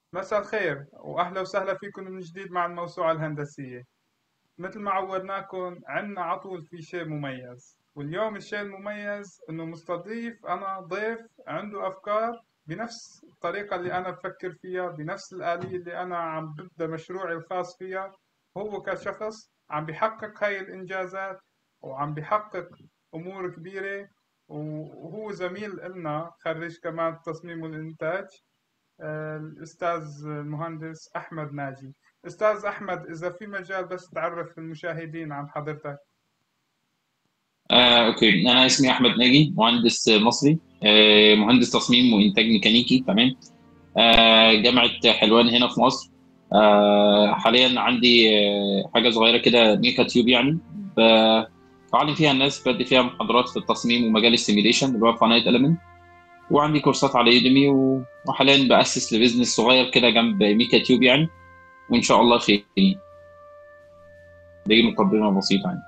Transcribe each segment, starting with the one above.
مساء الخير وأهلا وسهلا فيكم من جديد مع الموسوعة الهندسية مثل ما عودناكم عنا عطول في شيء مميز واليوم الشيء المميز إنه مستضيف أنا ضيف عنده أفكار بنفس الطريقة اللي أنا بفكر فيها بنفس الآلية اللي أنا عم ببدأ مشروعي الخاص فيها هو كشخص عم بيحقق هاي الإنجازات وعم بيحقق أمور كبيرة وهو زميل إلنا خريج كمان التصميم والإنتاج الأستاذ المهندس أحمد ناجي أستاذ أحمد إذا في مجال بس تعرف المشاهدين عن حضرتك آه، اوكي انا اسمي احمد ناجي مهندس مصري آه، مهندس تصميم وانتاج ميكانيكي تمام آه، جامعه حلوان هنا في مصر آه، حاليا عندي آه، حاجه صغيره كده ميكا تيوب يعني ب- بعلم فيها الناس بدي فيها محاضرات في التصميم ومجال السيميليشن اللي هو فاينايت اليمنت وعندي كورسات على يوديمي و- وحاليا باسس لبزنس صغير كده جنب ميكا تيوب يعني وان شاء الله خير دي مقدمه بسيطه يعني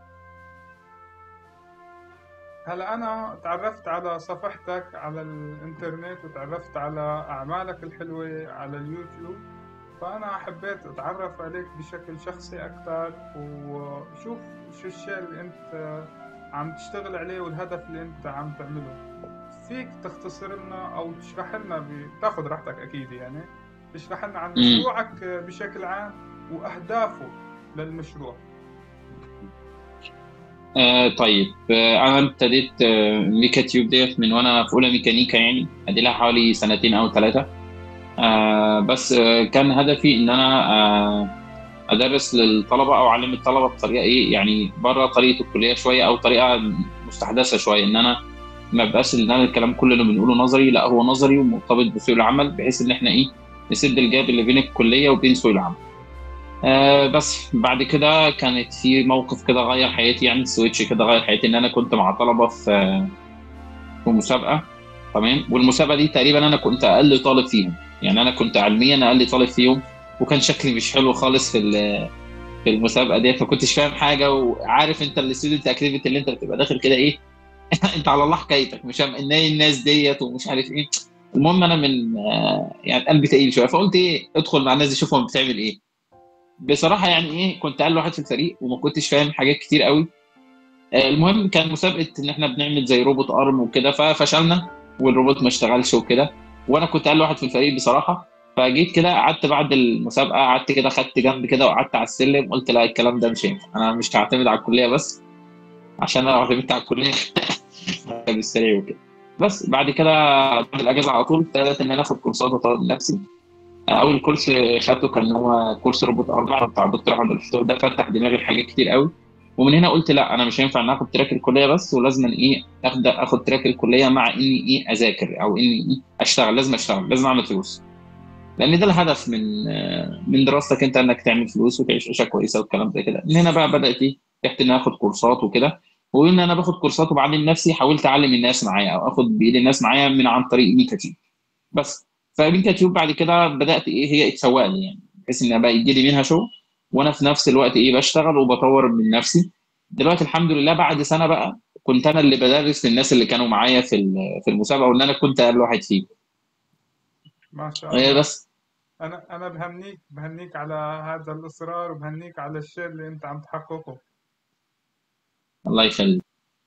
هلا أنا تعرفت على صفحتك على الإنترنت وتعرفت على أعمالك الحلوة على اليوتيوب فأنا حبيت أتعرف عليك بشكل شخصي أكثر وشوف شو الشيء اللي أنت عم تشتغل عليه والهدف اللي أنت عم تعمله فيك تختصر لنا أو تشرح لنا ب... تاخذ راحتك أكيد يعني تشرح لنا عن امم مشروعك بشكل عام وأهدافه للمشروع آه طيب آه انا ابتديت آه ميكا تيوب ديت من وانا في اولى ميكانيكا يعني ادي لها حوالي سنتين او ثلاثه آه بس آه كان هدفي ان انا آه ادرس للطلبه او اعلم الطلبه بطريقه ايه يعني بره طريقه الكليه شويه او طريقه مستحدثه شويه ان انا ما بقاش ان انا الكلام كله اللي بنقوله نظري لا هو نظري ومرتبط بسوق العمل بحيث ان احنا ايه نسد الجاب اللي بين الكليه وبين سوق العمل آه بس بعد كده كانت في موقف كده غير حياتي يعني سويتش كده غير حياتي ان انا كنت مع طلبه في في مسابقه تمام والمسابقه دي تقريبا انا كنت اقل طالب فيهم يعني انا كنت علميا اقل طالب فيهم وكان شكلي مش حلو خالص في ال- في المسابقه ديت ما كنتش فاهم حاجه وعارف انت الستودنت اكتيفيتي اللي انت بتبقى داخل كده ايه انت على الله حكايتك مش فاهم ان إيه الناس ديت ومش عارف ايه المهم انا من آه، يعني قلبي تقيل شويه فقلت ايه ادخل مع الناس دي شوفهم بتعمل ايه بصراحه يعني ايه كنت اقل واحد في الفريق وما كنتش فاهم حاجات كتير قوي آه، المهم كان مسابقه ان احنا بنعمل زي روبوت ارم وكده ففشلنا والروبوت ما اشتغلش وكده وانا كنت اقل واحد في الفريق بصراحه فجيت كده قعدت بعد المسابقه قعدت كده خدت جنب كده وقعدت على السلم قلت لا الكلام ده مش هينفع انا مش هعتمد على الكليه بس عشان انا لو اعتمدت على الكليه بالسريع وكده بس بعد كده بعد الاجازه على طول ابتديت ان انا اخد كورسات واطور من نفسي اول كورس خدته كان هو كورس روبوت اربعه بتاع الدكتور احمد الفتوح ده فتح دماغي في حاجات كتير قوي ومن هنا قلت لا انا مش هينفع ان اخد تراك الكليه بس ولازم ايه ابدا اخد تراك الكليه مع اني ايه اذاكر او اني ايه اشتغل لازم اشتغل لازم اعمل فلوس لان ده الهدف من آه، من دراستك انت انك تعمل فلوس وتعيش عيشه كويسه والكلام زي كده من هنا بقى بدات ايه رحت ان انا اخد كورسات وكده وان انا باخد كورسات وبعلم نفسي حاولت اعلم الناس معايا او اخد بايد الناس معايا من عن طريق ميكا تيوب بس فميكا تيوب بعد كده بدات ايه هي اتسوق لي يعني بحيث ان بقى يجي لي منها شغل وانا في نفس الوقت ايه بشتغل وبطور من نفسي دلوقتي الحمد لله بعد سنه بقى كنت انا اللي بدرس للناس اللي كانوا معايا في ال- في المسابقه وان انا كنت اقل واحد فيهم ما شاء إيه الله بس أنا أنا بهنيك بهنيك على هذا الإصرار وبهنيك على الشيء اللي أنت عم تحققه الله يخليك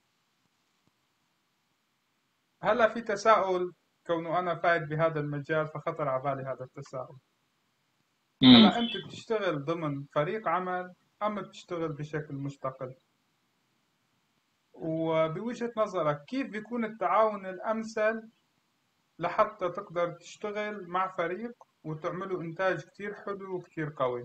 هلا في تساؤل كونه أنا فايت بهذا المجال فخطر على بالي هذا التساؤل امم هلا أنت بتشتغل ضمن فريق عمل أم بتشتغل بشكل مستقل وبوجهة نظرك كيف بيكون التعاون الأمثل لحتى تقدر تشتغل مع فريق وتعملوا إنتاج كتير حلو وكتير قوي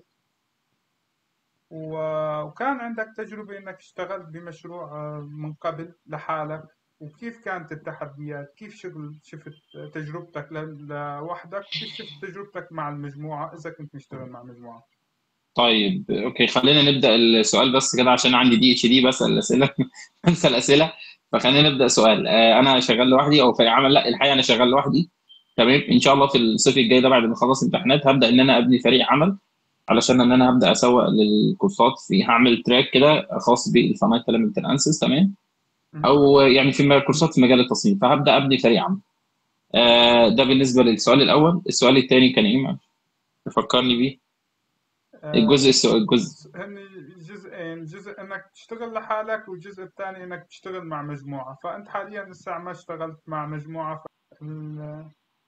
و- وكان عندك تجربة إنك اشتغلت بمشروع آه، من قبل لحالك وكيف كانت التحديات كيف شغل شفت تجربتك ل- لوحدك كيف شفت تجربتك مع المجموعة إذا كنت مشتغل مع مجموعة طيب اوكي خلينا نبدا السؤال بس كده عشان عندي دي اتش دي بسال الاسئله بنسى الاسئله فخلينا نبدا سؤال آه، انا شغال لوحدي او فريق عمل لا الحقيقه انا شغال لوحدي تمام ان شاء الله في الصيف الجاي ده بعد ما اخلص امتحانات هبدا ان انا ابني فريق عمل علشان ان انا هبدا اسوق للكورسات في هعمل تراك كده خاص بالفاينانشال مينتنانسز تمام مم. او يعني في كورسات في مجال التصميم فهبدا ابني فريق عمل آه ده بالنسبه للسؤال الاول السؤال الثاني كان ايه معلش؟ فكرني بيه آه، الجزء السؤال الجزء هن جزئين جزء انك تشتغل لحالك والجزء الثاني انك تشتغل مع مجموعة فانت حاليا لسه ما اشتغلت مع مجموعة ال-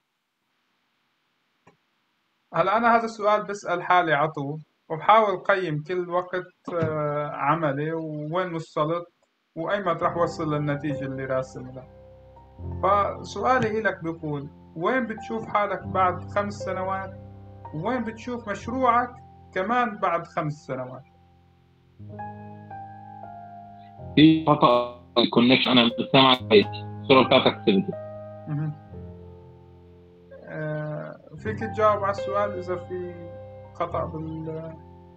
هلا انا هذا السؤال بسأل حالي عطو وبحاول قيم كل وقت آه، عملي ووين وصلت وايمت راح وصل للنتيجة اللي راسم لها فسؤالي لك بيقول وين بتشوف حالك بعد خمس سنوات وين بتشوف مشروعك كمان بعد خمس سنوات في خطا الكونكشن انا مش سامع كويس الصوره بتاعتك ثبتت مهم. آه، فيك تجاوب على السؤال إذا في خطأ بال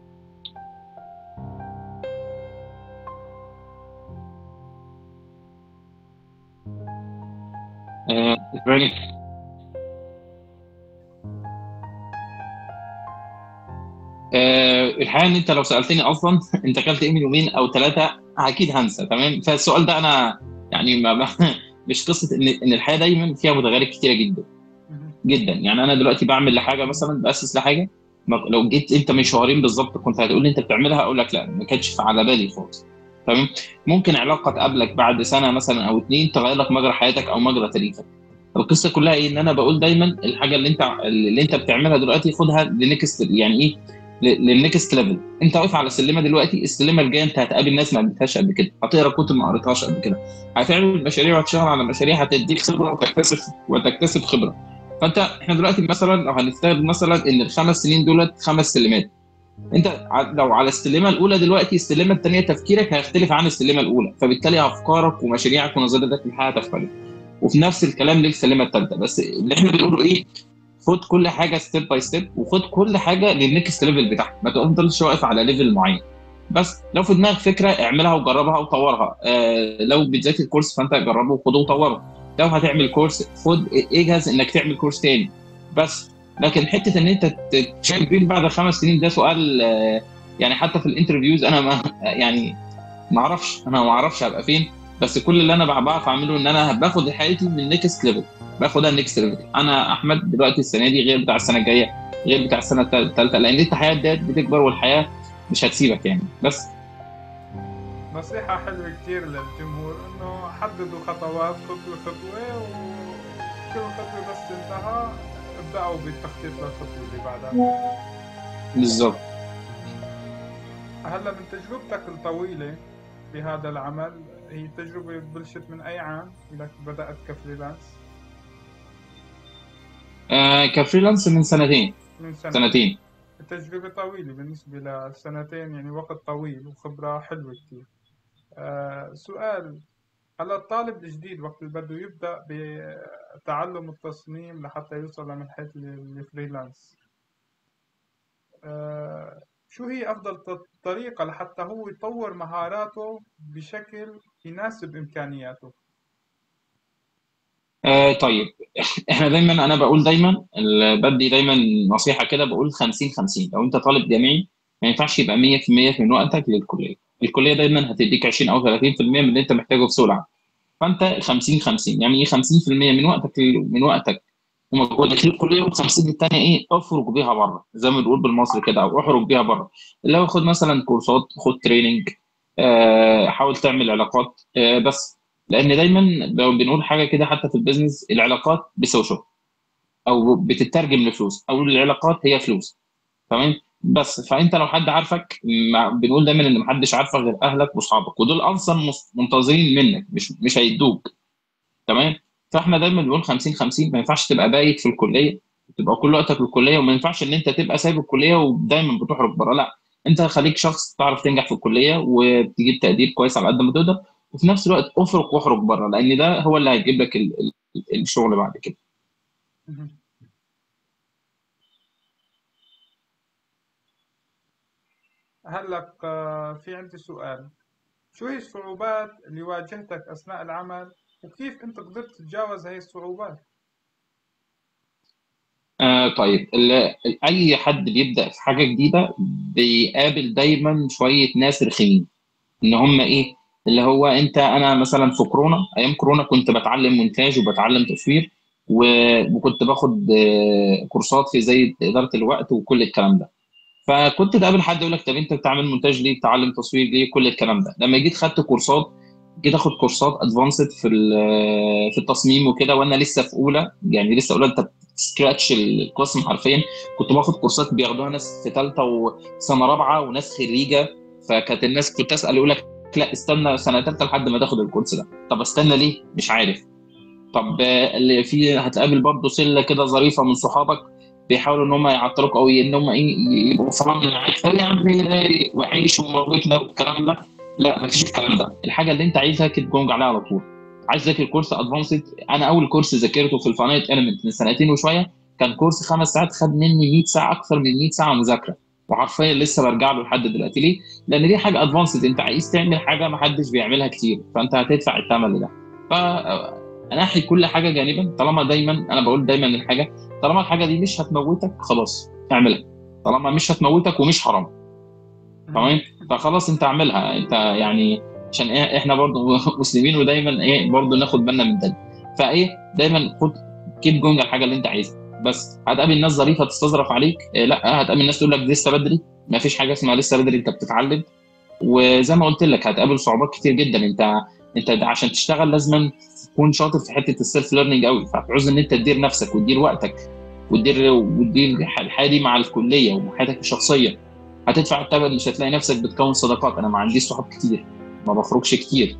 آه، ثواني آه، الحقيقه ان انت لو سالتني اصلا انت اكلت ايه من يومين او ثلاثه اكيد هنسى تمام فالسؤال ده انا يعني ما ما- مش قصه ان ان الحياه دايما فيها متغيرات كتيره جدا مهم. جدا يعني انا دلوقتي بعمل لحاجه مثلا باسس لحاجه ما- لو جيت انت من شهرين بالظبط كنت هتقول لي انت بتعملها اقول لك لا ما كانتش في على بالي خالص تمام ممكن علاقه تقابلك بعد سنه مثلا او اتنين تغير لك مجرى حياتك او مجرى تاريخك القصه كلها ايه ان انا بقول دايما الحاجه اللي انت اللي انت بتعملها دلوقتي خدها لنكست يعني ايه ل- للنكست ليفل انت واقف على سلمه دلوقتي السلمه الجايه انت هتقابل ناس ما قابلتهاش قبل كده هتقرا كتب ما قريتهاش قبل كده هتعمل مشاريع وهتشتغل على مشاريع هتديك خبره وتكتسب وتكتسب خبره فانت احنا دلوقتي مثلا لو هنفترض مثلا ان الخمس سنين دولت خمس سلمات انت ع- لو على السلمه الاولى دلوقتي السلمه الثانيه تفكيرك هيختلف عن السلمه الاولى فبالتالي افكارك ومشاريعك ونظريتك للحياه هتختلف وفي نفس الكلام للسلمه الثالثه بس اللي احنا بنقوله ايه خد كل حاجه ستيب باي ستيب وخد كل حاجه للنكست ليفل بتاعك ما تفضلش واقف على ليفل معين بس لو في دماغك فكره اعملها وجربها وطورها آه لو بتذاكر كورس فانت جربه وخده وطوره لو هتعمل كورس خد اجهز انك تعمل كورس تاني بس لكن حته ان انت ت- تشيل بين بعد خمس سنين ده سؤال آه، يعني حتى في الانترفيوز انا ما يعني ما اعرفش انا ما اعرفش هبقى فين بس كل اللي انا بع- بعرف اعمله ان انا باخد حياتي من نيكست ليفل باخدها نيكست ليفل انا احمد دلوقتي السنه دي غير بتاع السنه الجايه غير بتاع السنه الثالثه لان انت الحياه ديت بتكبر والحياه مش هتسيبك يعني بس نصيحة حلوة كتير للجمهور إنه حددوا خطوات خطوة خطوة وكل خطوة بس انتهى ابدأوا بالتخطيط للخطوة اللي بعدها بالظبط هلا من تجربتك الطويلة بهذا العمل هي تجربة بلشت من أي عام إنك بدأت كفريلانس آه كفريلانس من سنتين من سنة سنتين تجربة طويلة بالنسبة لسنتين يعني وقت طويل وخبرة حلوة كتير آه سؤال هلا الطالب الجديد وقت اللي بده يبدأ بتعلم التصميم لحتى يوصل لمرحلة ال- الفريلانس آه شو هي أفضل ط- طريقة لحتى هو يطور مهاراته بشكل يناسب إمكانياته آه طيب احنا دايما انا بقول دايما ال- بدي دايما نصيحه كده بقول 50 50 لو انت طالب جامعي ما ينفعش يبقى 100% من وقتك للكليه الكليه دايما هتديك 20 او 30% من اللي انت محتاجه في سوق العمل فانت 50 50 يعني ايه 50% من وقتك من وقتك ومجهودك للكليه وال50 الثانيه ايه افرج بيها بره زي ما بنقول بالمصري كده او احرج بيها بره اللي هو خد مثلا كورسات خد تريننج آه حاول تعمل علاقات آه بس لان دايما لو بنقول حاجه كده حتى في البيزنس العلاقات بتساوي شغل او بتترجم لفلوس او العلاقات هي فلوس تمام بس فانت لو حد عارفك ما بنقول دايما ان محدش عارفك غير اهلك واصحابك ودول اصلا مس- منتظرين منك مش مش هيدوك تمام فاحنا دايما بنقول 50 50 ما ينفعش تبقى بايت في الكليه تبقى كل وقتك في الكليه وما ينفعش ان انت تبقى سايب الكليه ودايما بتخرج بره لا انت خليك شخص تعرف تنجح في الكليه وتجيب تقدير كويس على قد ما تقدر وفي نفس الوقت افرق واخرج بره لان ده هو اللي هيجيب لك ال- ال- الشغل بعد كده مهم. هلق آه، في عندي سؤال شو هي الصعوبات اللي واجهتك أثناء العمل وكيف أنت قدرت تتجاوز هاي الصعوبات؟ آه طيب ال- اي حد بيبدا في حاجه جديده بيقابل دايما شويه ناس رخمين ان هم ايه اللي هو انت انا مثلا في كورونا ايام كورونا كنت بتعلم مونتاج وبتعلم تصوير و- وكنت باخد آه، كورسات في زي اداره الوقت وكل الكلام ده فكنت تقابل حد يقول لك طب انت بتعمل مونتاج ليه بتتعلم تصوير ليه كل الكلام ده لما جيت خدت كورسات جيت اخد كورسات ادفانسد في ال- في التصميم وكده وانا لسه في اولى يعني لسه اولى انت سكراتش القسم حرفيا كنت باخد كورسات بياخدوها ناس في ثالثه وسنه رابعه وناس خريجه فكانت الناس كنت اسال يقول لك لا استنى سنه ثالثه لحد ما تاخد الكورس ده طب استنى ليه مش عارف طب آه، اللي في هتقابل برضه سله كده ظريفه من صحابك بيحاولوا ان هم يعطلوك او ان هم ايه يبقوا فرامل معاك طب يا عم وعيش وموتنا والكلام ده لا مفيش الكلام ده الحاجه اللي انت عايزها كده جونج عليها على طول عايز تذاكر كورس ادفانسد انا اول كورس ذاكرته في الفاينانت اليمنت من سنتين وشويه كان كورس خمس ساعات خد مني 100 ساعه اكثر من 100 ساعه مذاكره وحرفيا لسه برجع له لحد دلوقتي ليه؟ لان دي حاجه ادفانسد انت عايز تعمل حاجه ما حدش بيعملها كتير فانت هتدفع الثمن لده ف انحي كل حاجه جانبا طالما دايما انا بقول دايما الحاجه طالما الحاجه دي مش هتموتك خلاص اعملها طالما مش هتموتك ومش حرام تمام فخلاص انت اعملها انت يعني عشان ايه احنا برضو مسلمين ودايما ايه برضو ناخد بالنا من ده فايه دايما خد كيب جونج على الحاجه اللي انت عايزها بس هتقابل ناس ظريفه تستظرف عليك إيه لا هتقابل ناس تقول لك لسه بدري ما فيش حاجه اسمها لسه بدري انت بتتعلم وزي ما قلت لك هتقابل صعوبات كتير جدا انت انت عشان تشتغل لازم تكون شاطر في حته السيلف ليرنينج قوي فهتعوز ان انت تدير نفسك وتدير وقتك وتدير وتدير الحياه دي مع الكليه وحياتك الشخصيه هتدفع الثمن مش هتلاقي نفسك بتكون صداقات انا ما عنديش صحاب كتير ما بخرجش كتير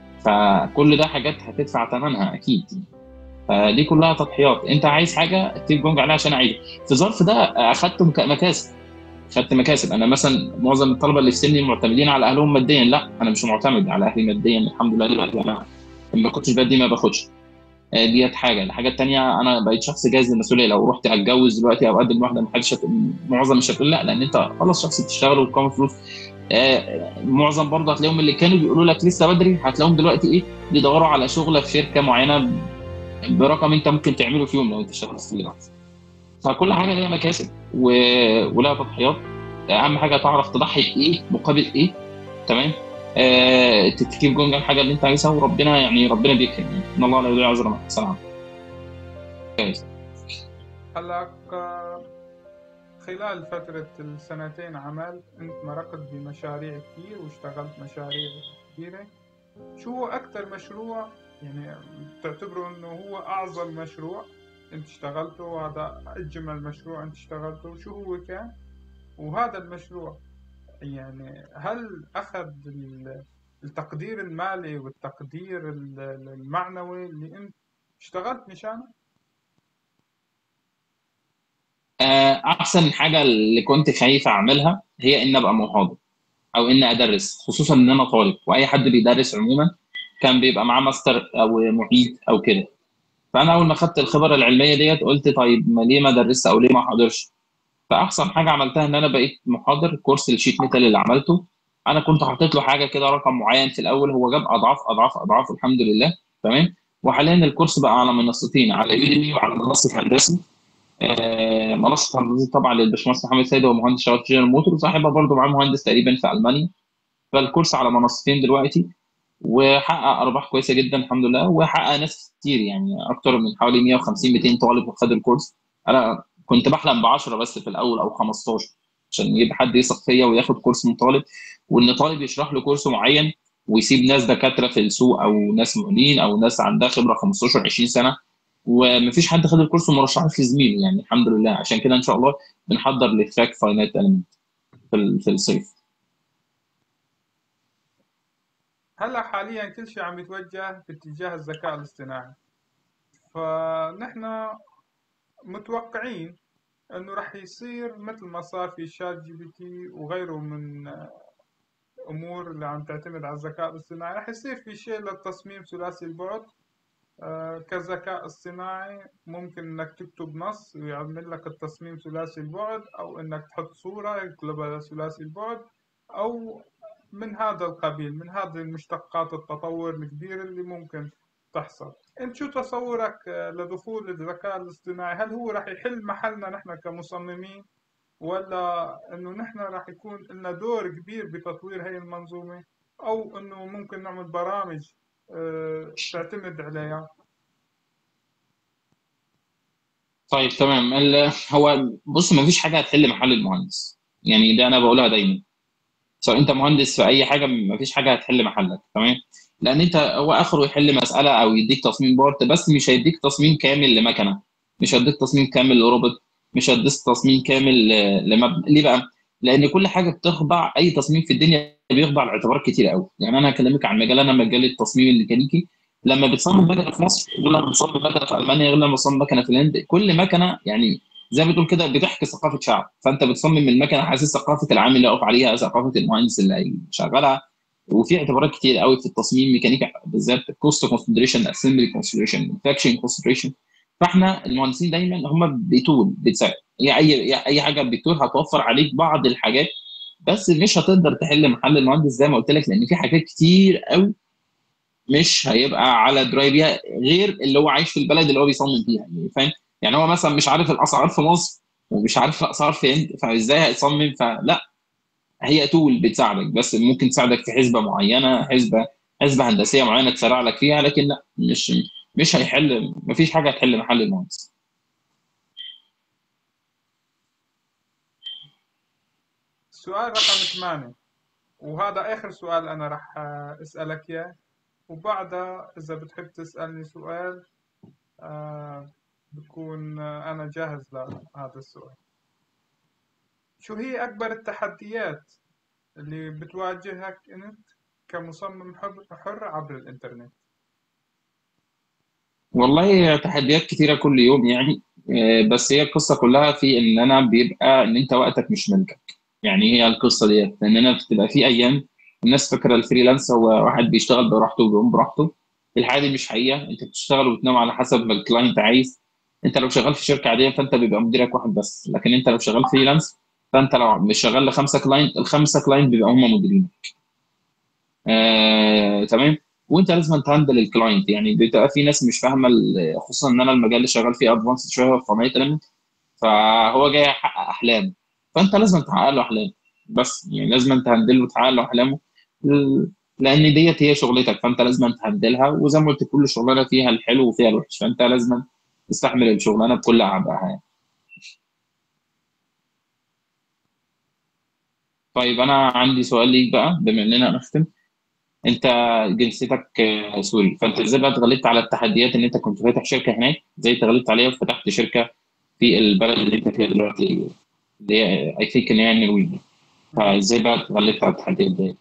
فكل ده حاجات هتدفع ثمنها اكيد فدي كلها تضحيات انت عايز حاجه تيجي جونج عليها عشان عايزها في الظرف ده اخدت مك- مكاسب خدت مكاسب انا مثلا معظم الطلبه اللي في سني معتمدين على اهلهم ماديا لا انا مش معتمد على اهلي ماديا الحمد لله دلوقتي انا ما كنتش بدي ما باخدش آه، ديت حاجه الحاجه الثانيه انا بقيت شخص جاهز للمسؤوليه لو رحت اتجوز دلوقتي او اقدم واحده ما حدش هت- معظم مش هتقول لا لان انت خلاص شخص بتشتغل وبتكون فلوس آه، معظم برضه هتلاقيهم اللي كانوا بيقولوا لك لسه بدري هتلاقيهم دلوقتي ايه بيدوروا على شغله في شركه معينه برقم انت ممكن تعمله في يوم لو انت اشتغلت في الوقت فكل حاجه ليها مكاسب و... ولها تضحيات اهم حاجه تعرف تضحي بايه مقابل ايه تمام آه تكيب جونج الحاجه اللي انت عايزها وربنا يعني ربنا بيكرم يعني ان الله لا يضيع اجر من احسن عمل كويس هلا ك- خلال فترة السنتين عمل أنت مرقت بمشاريع كتير واشتغلت مشاريع كثيرة شو هو أكتر مشروع يعني تعتبره إنه هو أعظم مشروع أنت اشتغلته وهذا أجمل مشروع أنت اشتغلته شو هو كان وهذا المشروع يعني هل أخذ ال- التقدير المالي والتقدير ال- المعنوي اللي أنت اشتغلت مشانه؟ آه احسن حاجه اللي كنت خايف اعملها هي ان ابقى محاضر او ان ادرس خصوصا ان انا طالب واي حد بيدرس عموما كان بيبقى معاه ماستر او معيد او كده فانا اول ما خدت الخبره العلميه ديت قلت طيب ما ليه ما ادرس او ليه ما احضرش فاحسن حاجه عملتها ان انا بقيت محاضر كورس الشيت ميتال اللي عملته انا كنت حاطط له حاجه كده رقم معين في الاول هو جاب اضعاف اضعاف اضعاف الحمد لله تمام وحاليا الكورس بقى على منصتين على يوديمي وعلى منصه هندسي آه، منصه هندسه طبعا للباشمهندس محمد سيد هو مهندس شغال في جنرال موتور وصاحبها برضه معاه مهندس تقريبا في المانيا فالكورس على منصتين دلوقتي وحقق ارباح كويسه جدا الحمد لله وحقق ناس كتير يعني اكتر من حوالي 150 200 طالب خد الكورس انا كنت بحلم ب 10 بس في الاول او 15 عشان يبقى حد يثق فيا وياخد كورس من طالب وان طالب يشرح له كورس معين ويسيب ناس دكاتره في السوق او ناس مقلين او ناس عندها خبره 15 20 سنه ومفيش حد خد الكورس ومرشحه في زميله يعني الحمد لله عشان كده ان شاء الله بنحضر لتراك فاينات المنت في ال- في الصيف هلا حاليا كل شيء عم يتوجه باتجاه الذكاء الاصطناعي فنحن متوقعين انه رح يصير مثل ما صار في شات جي بي تي وغيره من امور اللي عم تعتمد على الذكاء الاصطناعي رح يصير في شيء للتصميم ثلاثي البعد آه، كذكاء اصطناعي ممكن انك تكتب نص ويعمل لك التصميم ثلاثي البعد او انك تحط صورة يقلبها ثلاثي البعد او من هذا القبيل من هذه المشتقات التطور الكبير اللي ممكن تحصل انت شو تصورك آه، لدخول الذكاء الاصطناعي هل هو راح يحل محلنا نحن كمصممين ولا انه نحن راح يكون لنا دور كبير بتطوير هاي المنظومة او انه ممكن نعمل برامج آه، تعتمد عليها طيب تمام ال- هو بص ما فيش حاجه هتحل محل المهندس يعني ده انا بقولها دايما سواء انت مهندس في اي حاجه ما فيش حاجه هتحل محلك تمام لان انت هو اخره يحل مساله او يديك تصميم بارت بس مش هيديك تصميم كامل لمكنه مش هيديك تصميم كامل لروبوت مش هيديك تصميم كامل ل- لمبنى ليه بقى؟ لان كل حاجه بتخضع اي تصميم في الدنيا بيخضع لاعتبارات كتير قوي يعني انا هكلمك عن مجال انا مجال التصميم الميكانيكي لما بتصمم مكنه في مصر غير لما بتصمم مكنه في المانيا غير لما بتصمم مكنه في الهند كل مكنه يعني زي ما بتقول كده بتحكي ثقافه شعب فانت بتصمم المكنه حاسس ثقافه العامل اللي واقف عليها ثقافه المهندس اللي هيشغلها وفي اعتبارات كتير قوي في التصميم ميكانيكا بالذات كوست كونسيدريشن اسمبلي كونسيدريشن فاكشن كونسيدريشن فاحنا المهندسين دايما هم بيتول بتساعد هي اي اي حاجه بتول هتوفر عليك بعض الحاجات بس مش هتقدر تحل محل المهندس زي ما قلت لك لان في حاجات كتير قوي مش هيبقى على دراي بيها غير اللي هو عايش في البلد اللي هو بيصمم فيها يعني فاهم يعني هو مثلا مش عارف الاسعار في مصر ومش عارف الاسعار فين فازاي هيصمم فلا هي تول بتساعدك بس ممكن تساعدك في حسبه معينه حسبه حسبه هندسيه معينه تسرع لك فيها لكن لا مش مش هيحل مفيش حاجه هتحل محل المهندس السؤال رقم ثمانية وهذا آخر سؤال أنا راح أسألك إياه وبعدها إذا بتحب تسألني سؤال آه، بكون آه، أنا جاهز لهذا السؤال شو هي أكبر التحديات اللي بتواجهك أنت كمصمم حر حر عبر الإنترنت؟ والله تحديات كتيره كل يوم يعني آه، بس هي القصه كلها في ان انا بيبقى ان انت وقتك مش ملكك يعني هي القصه ديت ان انا بتبقى في ايام الناس فاكره الفريلانس هو واحد بيشتغل براحته وبيقوم براحته الحقيقه دي مش حقيقه انت بتشتغل وبتنام على حسب ما الكلاينت عايز انت لو شغال في شركه عاديه فانت بيبقى مديرك واحد بس لكن انت لو شغال فريلانس فانت لو مش شغال لخمسه كلاينت الخمسه كلاينت بيبقى هم مديرينك آه، تمام وانت لازم تهندل الكلاينت يعني بتبقى في ناس مش فاهمه ال- خصوصا ان انا المجال اللي شغال فيه ادفانس شويه في عمليه element فهو جاي يحقق احلام فانت لازم تحقق له احلام بس يعني لازم تهندله وتحقق له احلامه ل- لان ديت هي شغلتك فانت لازم تهندلها وزي ما قلت كل شغلانه فيها الحلو وفيها الوحش فانت لازم تستحمل الشغلانه بكل اعبائها يعني. طيب انا عندي سؤال ليك بقى بما اننا نختم انت جنسيتك آه، سوري فانت ازاي بقى اتغلبت على التحديات ان انت كنت فاتح شركه هناك ازاي اتغلبت عليها وفتحت شركه في البلد اللي انت فيها دلوقتي اللي هي اي ثينك ان هي النرويج فازاي بقى اتغلبت على التحديات دي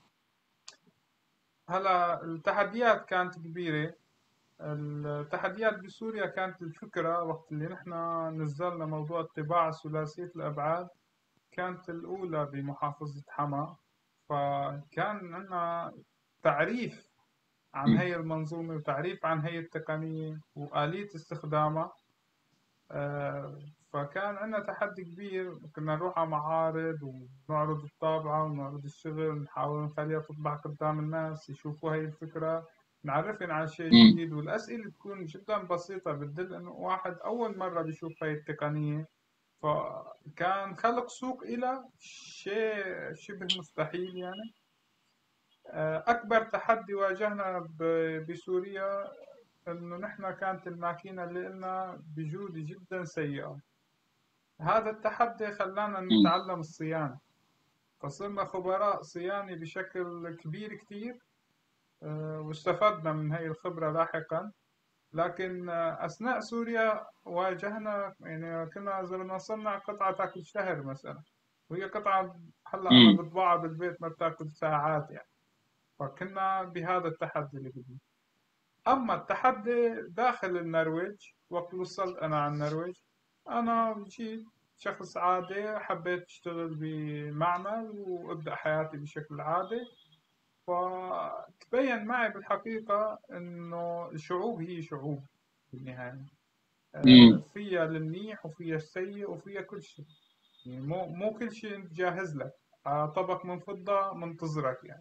هلا التحديات كانت كبيرة التحديات بسوريا كانت الفكرة وقت اللي نحن نزلنا موضوع الطباعة ثلاثية الأبعاد كانت الأولى بمحافظة حما فكان عندنا تعريف عن مم. هي المنظومة وتعريف عن هي التقنية وآلية استخدامها آه، فكان عندنا تحدي كبير كنا نروح على معارض ونعرض الطابعة ونعرض الشغل نحاول نخليها تطبع قدام الناس يشوفوا هاي الفكرة نعرفهم على شيء مم. جديد والأسئلة تكون جدا بسيطة بتدل إنه واحد أول مرة بيشوف هاي التقنية فكان خلق سوق إلى شيء شبه مستحيل يعني آه، أكبر تحدي واجهنا ب- بسوريا إنه نحن كانت الماكينة اللي لنا بجودة جدا سيئة هذا التحدي خلانا مم. نتعلم الصيانة فصرنا خبراء صيانة بشكل كبير كتير آه، واستفدنا من هاي الخبرة لاحقا لكن آه، أثناء سوريا واجهنا يعني كنا إذا بدنا نصنع قطعة تاكل شهر مثلا وهي قطعة هلا أنا مم. بطبعها بالبيت ما بتاكل ساعات يعني فكنا بهذا التحدي اللي بدنا أما التحدي داخل النرويج وقت وصلت أنا على النرويج أنا جيت شخص عادي حبيت أشتغل بمعمل وأبدأ حياتي بشكل عادي فتبين معي بالحقيقة إنه الشعوب هي شعوب بالنهاية آه، مم. فيها المنيح وفيها السيء وفيها كل شيء يعني مو مو كل شيء انت جاهز لك آه، طبق من فضة منتظرك يعني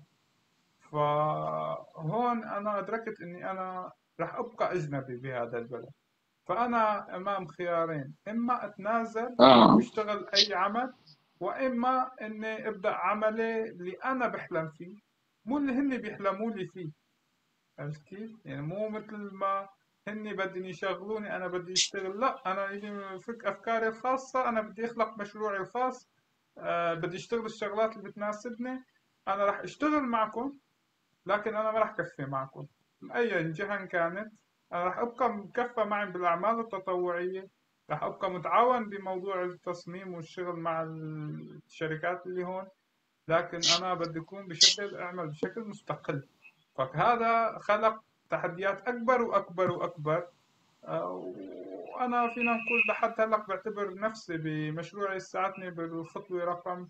فهون أنا أدركت إني أنا رح أبقى أجنبي بهذا البلد فأنا أمام خيارين إما أتنازل اه واشتغل أي عمل وإما إني أبدأ عملي اللي أنا بحلم فيه مو اللي هن بيحلموا لي فيه عرفت كيف؟ يعني مو مثل ما هني بدهم يشغلوني أنا بدي أشتغل لا أنا يجي فك أفكاري الخاصة أنا بدي أخلق مشروعي الخاص أه بدي أشتغل الشغلات اللي بتناسبني أنا راح أشتغل معكم لكن أنا ما راح كفي معكم من أي جهة كانت أنا راح أبقى مكفى معي بالأعمال التطوعية راح أبقى متعاون بموضوع التصميم والشغل مع الشركات اللي هون لكن أنا بدي أكون بشكل أعمل بشكل مستقل فهذا خلق تحديات أكبر وأكبر وأكبر آه، وأنا فينا نقول لحد هلا بعتبر نفسي بمشروعي ساعدني بالخطوة رقم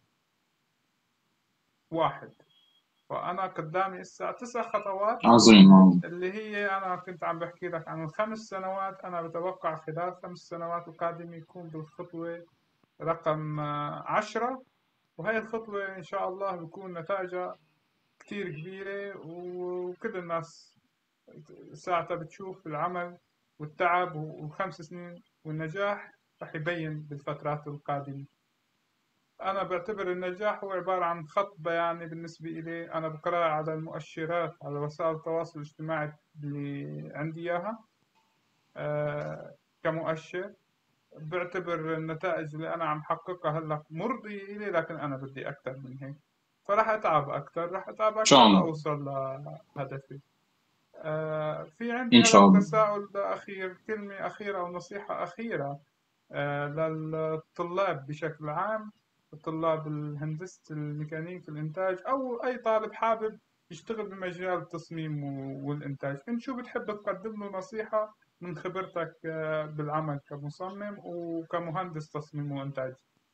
واحد فأنا قدامي هسه تسع خطوات عظيم اللي هي أنا كنت عم بحكي لك عن الخمس سنوات أنا بتوقع خلال خمس سنوات القادمة يكون بالخطوة رقم عشرة وهي الخطوة إن شاء الله بكون نتائجها كتير كبيرة وكل الناس ساعتها بتشوف العمل والتعب والخمس سنين والنجاح رح يبين بالفترات القادمة أنا بعتبر النجاح هو عبارة عن خط بياني بالنسبة إلي أنا بقرأ على المؤشرات على وسائل التواصل الاجتماعي اللي عندي إياها أه كمؤشر بعتبر النتائج اللي أنا عم حققها هلا مرضية إلي لكن أنا بدي أكثر من هيك فراح أتعب أكثر راح أتعب أكثر لأوصل لهدفي أه في عندي إن شاء الله تساؤل أخير كلمة أخيرة أو نصيحة أخيرة أه للطلاب بشكل عام طلاب الهندسة الميكانيك الإنتاج أو أي طالب حابب يشتغل بمجال التصميم والإنتاج أنت شو بتحب تقدم له نصيحة من خبرتك آه، بالعمل كمصمم وكمهندس تصميم وإنتاج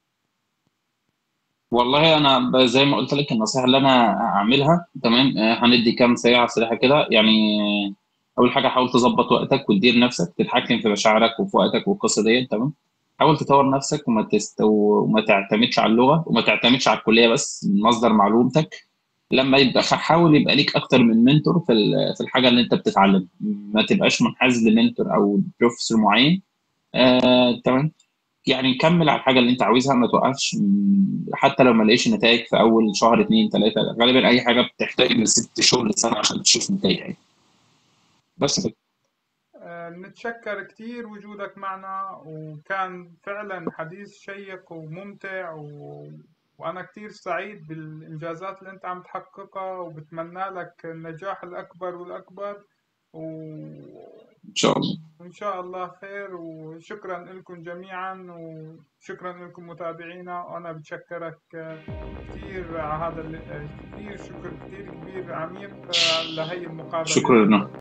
والله انا زي ما قلت لك النصيحه اللي انا اعملها تمام آه، هندي كام سريعه سريعه كده يعني اول حاجه حاول تظبط وقتك وتدير نفسك تتحكم في مشاعرك وفي وقتك والقصه ديت تمام حاول تطور نفسك وما تست... وما تعتمدش على اللغه وما تعتمدش على الكليه بس مصدر معلومتك لما يبقى حاول يبقى ليك اكتر من منتور في في الحاجه اللي انت بتتعلمها ما تبقاش منحاز لمنتور او بروفيسور معين آه، تمام يعني كمل على الحاجه اللي انت عاوزها ما توقفش حتى لو ما لقيتش نتائج في اول شهر اثنين ثلاثه غالبا اي حاجه بتحتاج من ست شهور لسنه عشان تشوف نتائج يعني بس كده نتشكر كتير وجودك معنا وكان فعلا حديث شيق وممتع و... وأنا كتير سعيد بالإنجازات اللي أنت عم تحققها وبتمنى لك النجاح الأكبر والأكبر و... إن شاء الله إن شاء الله خير وشكرا لكم جميعا وشكرا لكم متابعينا وأنا بتشكرك كثير على هذا كثير شكر كثير كبير عميق لهي المقابلة شكرا